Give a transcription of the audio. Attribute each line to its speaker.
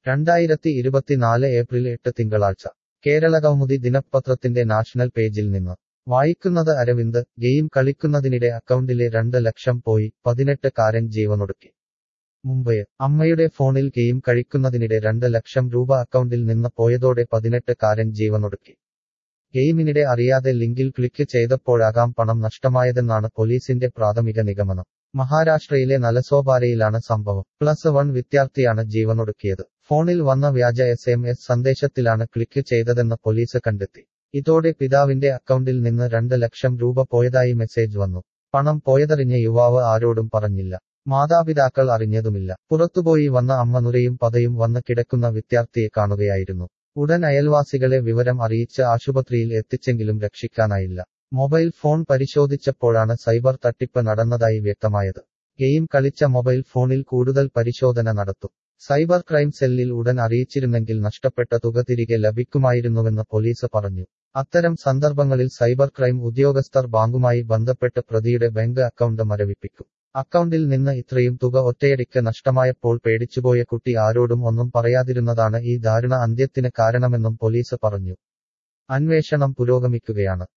Speaker 1: രണ്ടായിരത്തി ഇരുപത്തിനാല് ഏപ്രിൽ എട്ട് തിങ്കളാഴ്ച കേരളകൗമുദി ദിനപത്രത്തിന്റെ നാഷണൽ പേജിൽ നിന്ന് വായിക്കുന്നത് അരവിന്ദ് ഗെയിം കളിക്കുന്നതിനിടെ അക്കൗണ്ടിലെ രണ്ട് ലക്ഷം പോയി പതിനെട്ട് കാരൻ ജീവനൊടുക്കി മുംബൈ അമ്മയുടെ ഫോണിൽ ഗെയിം കഴിക്കുന്നതിനിടെ രണ്ട് ലക്ഷം രൂപ അക്കൗണ്ടിൽ നിന്ന് പോയതോടെ പതിനെട്ട് കാരൻ ജീവനൊടുക്കി ഗെയിമിനിടെ അറിയാതെ ലിങ്കിൽ ക്ലിക്ക് ചെയ്തപ്പോഴാകാം പണം നഷ്ടമായതെന്നാണ് പോലീസിന്റെ പ്രാഥമിക നിഗമനം മഹാരാഷ്ട്രയിലെ നലസോപാരയിലാണ് സംഭവം പ്ലസ് വൺ വിദ്യാർത്ഥിയാണ് ജീവനൊടുക്കിയത് ഫോണിൽ വന്ന വ്യാജ എസ് എം എസ് സന്ദേശത്തിലാണ് ക്ലിക്ക് ചെയ്തതെന്ന് പോലീസ് കണ്ടെത്തി ഇതോടെ പിതാവിന്റെ അക്കൗണ്ടിൽ നിന്ന് രണ്ട് ലക്ഷം രൂപ പോയതായി മെസ്സേജ് വന്നു പണം പോയതറിഞ്ഞ യുവാവ് ആരോടും പറഞ്ഞില്ല മാതാപിതാക്കൾ അറിഞ്ഞതുമില്ല പുറത്തുപോയി വന്ന അമ്മ നുരയും പതയും വന്ന് കിടക്കുന്ന വിദ്യാർത്ഥിയെ കാണുകയായിരുന്നു ഉടൻ അയൽവാസികളെ വിവരം അറിയിച്ച് ആശുപത്രിയിൽ എത്തിച്ചെങ്കിലും രക്ഷിക്കാനായില്ല മൊബൈൽ ഫോൺ പരിശോധിച്ചപ്പോഴാണ് സൈബർ തട്ടിപ്പ് നടന്നതായി വ്യക്തമായത് ഗെയിം കളിച്ച മൊബൈൽ ഫോണിൽ കൂടുതൽ പരിശോധന നടത്തും സൈബർ ക്രൈം സെല്ലിൽ ഉടൻ അറിയിച്ചിരുന്നെങ്കിൽ നഷ്ടപ്പെട്ട തുക തിരികെ ലഭിക്കുമായിരുന്നുവെന്ന് പോലീസ് പറഞ്ഞു അത്തരം സന്ദർഭങ്ങളിൽ സൈബർ ക്രൈം ഉദ്യോഗസ്ഥർ ബാങ്കുമായി ബന്ധപ്പെട്ട് പ്രതിയുടെ ബാങ്ക് അക്കൗണ്ട് മരവിപ്പിക്കും അക്കൗണ്ടിൽ നിന്ന് ഇത്രയും തുക ഒറ്റയടിക്ക് നഷ്ടമായപ്പോൾ പേടിച്ചുപോയ കുട്ടി ആരോടും ഒന്നും പറയാതിരുന്നതാണ് ഈ ദാരുണ അന്ത്യത്തിന് കാരണമെന്നും പോലീസ് പറഞ്ഞു അന്വേഷണം പുരോഗമിക്കുകയാണ്